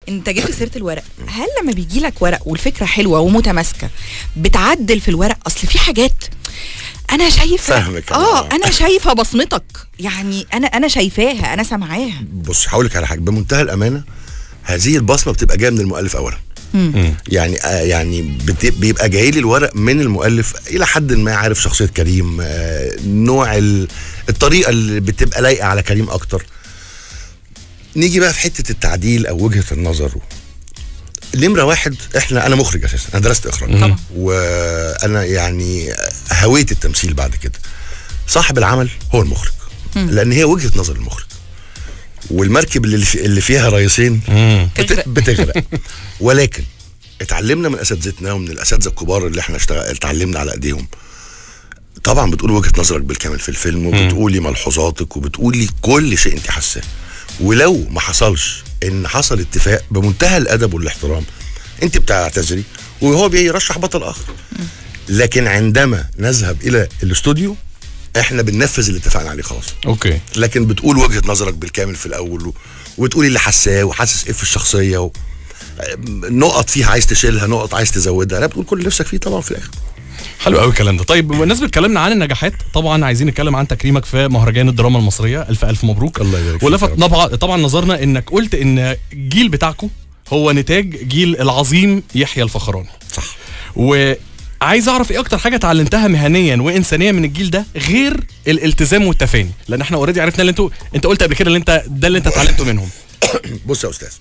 انت جبت سيره الورق هل لما بيجي لك ورق والفكره حلوه ومتماسكه بتعدل في الورق اصل في حاجات انا شايفه فاهمك أنا. اه انا شايفه بصمتك يعني انا انا شايفاها انا سامعاها بص هقول لك على حاجه بمنتهى الامانه هذه البصمه بتبقى جايه من المؤلف اولا يعني آه يعني بت- بيبقى جاي لي الورق من المؤلف الى حد ما عارف شخصيه كريم آه نوع ال- الطريقه اللي بتبقى لايقه على كريم اكتر نيجي بقى في حته التعديل او وجهه النظر نمره واحد احنا انا مخرج اساسا انا درست اخراج طبعا. وانا يعني هويت التمثيل بعد كده صاحب العمل هو المخرج لان هي وجهه نظر المخرج والمركب اللي في اللي فيها رئيسين بت- تغرق. بتغرق ولكن اتعلمنا من اساتذتنا ومن الاساتذه الكبار اللي احنا اشتغل اتعلمنا على ايديهم طبعا بتقول وجهه نظرك بالكامل في الفيلم وبتقولي ملحوظاتك وبتقولي كل شيء انت حاساه ولو ما حصلش ان حصل اتفاق بمنتهى الادب والاحترام انت بتعتذري وهو بيرشح بطل اخر لكن عندما نذهب الى الاستوديو احنا بننفذ اللي اتفقنا عليه خلاص اوكي لكن بتقول وجهه نظرك بالكامل في الاول و... وتقولي اللي حاساه وحاسس ايه في الشخصيه و... نقط فيها عايز تشيلها نقط عايز تزودها لا بتقول كل اللي نفسك فيه طبعا في الاخر حلو قوي الكلام ده طيب بمناسبه اتكلمنا عن النجاحات طبعا عايزين نتكلم عن تكريمك في مهرجان الدراما المصريه الف الف مبروك الله يبارك فيك ولفت يا رب. طبعا طبعا نظرنا انك قلت ان الجيل بتاعكم هو نتاج جيل العظيم يحيى الفخراني صح وعايز اعرف ايه اكتر حاجه اتعلمتها مهنيا وانسانيا من الجيل ده غير الالتزام والتفاني لان احنا اوريدي عرفنا اللي انتوا انت قلت قبل كده اللي انت ده اللي انت اتعلمته منهم بص يا استاذ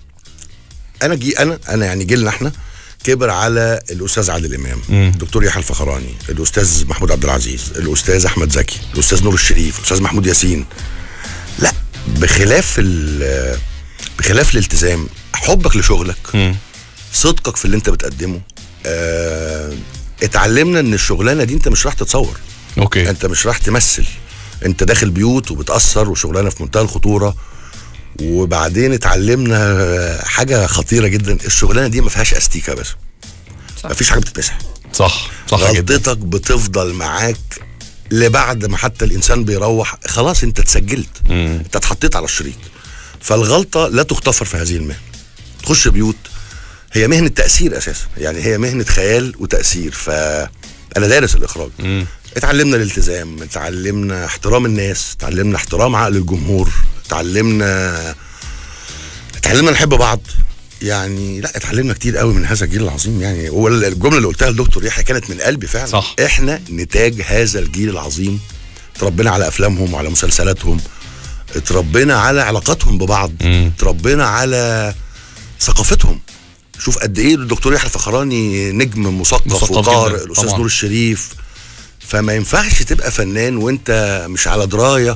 انا جي انا انا يعني جيلنا احنا كبر على الاستاذ عادل امام الدكتور يحيى الفخراني الاستاذ محمود عبد العزيز الاستاذ احمد زكي الاستاذ نور الشريف الاستاذ محمود ياسين لا بخلاف ال- بخلاف الالتزام حبك لشغلك صدقك في اللي انت بتقدمه آه اتعلمنا ان الشغلانه دي انت مش راح تتصور اوكي انت مش راح تمثل انت داخل بيوت وبتاثر وشغلانه في منتهى الخطوره وبعدين اتعلمنا حاجه خطيره جدا الشغلانه دي ما فيهاش استيكه بس صح. ما فيش حاجه بتتمسح صح صح جدا غلطتك بتفضل معاك لبعد ما حتى الانسان بيروح خلاص انت اتسجلت انت اتحطيت على الشريط فالغلطه لا تغتفر في هذه المهنه تخش بيوت هي مهنه تاثير اساسا يعني هي مهنه خيال وتاثير فانا دارس الاخراج اتعلمنا الالتزام اتعلمنا احترام الناس اتعلمنا احترام عقل الجمهور اتعلمنا اتعلمنا نحب بعض يعني لا اتعلمنا كتير قوي من هذا الجيل العظيم يعني هو الجمله اللي قلتها لدكتور يحيى كانت من قلبي فعلا صح. احنا نتاج هذا الجيل العظيم اتربينا على افلامهم وعلى مسلسلاتهم اتربينا على علاقاتهم ببعض اتربينا على ثقافتهم شوف قد ايه الدكتور يحيى الفخراني نجم مثقف مثقف وقارئ جداً، الاستاذ طبعاً. نور الشريف فما ينفعش تبقى فنان وانت مش على درايه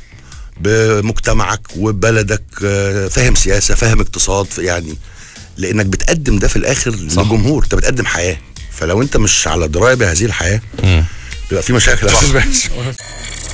بمجتمعك وببلدك آه، فاهم سياسه فاهم اقتصاد يعني لانك بتقدم ده في الاخر للجمهور انت بتقدم حياه فلو انت مش على درايه بهذه الحياه بيبقى في مشاكل يا أستاذ باسم.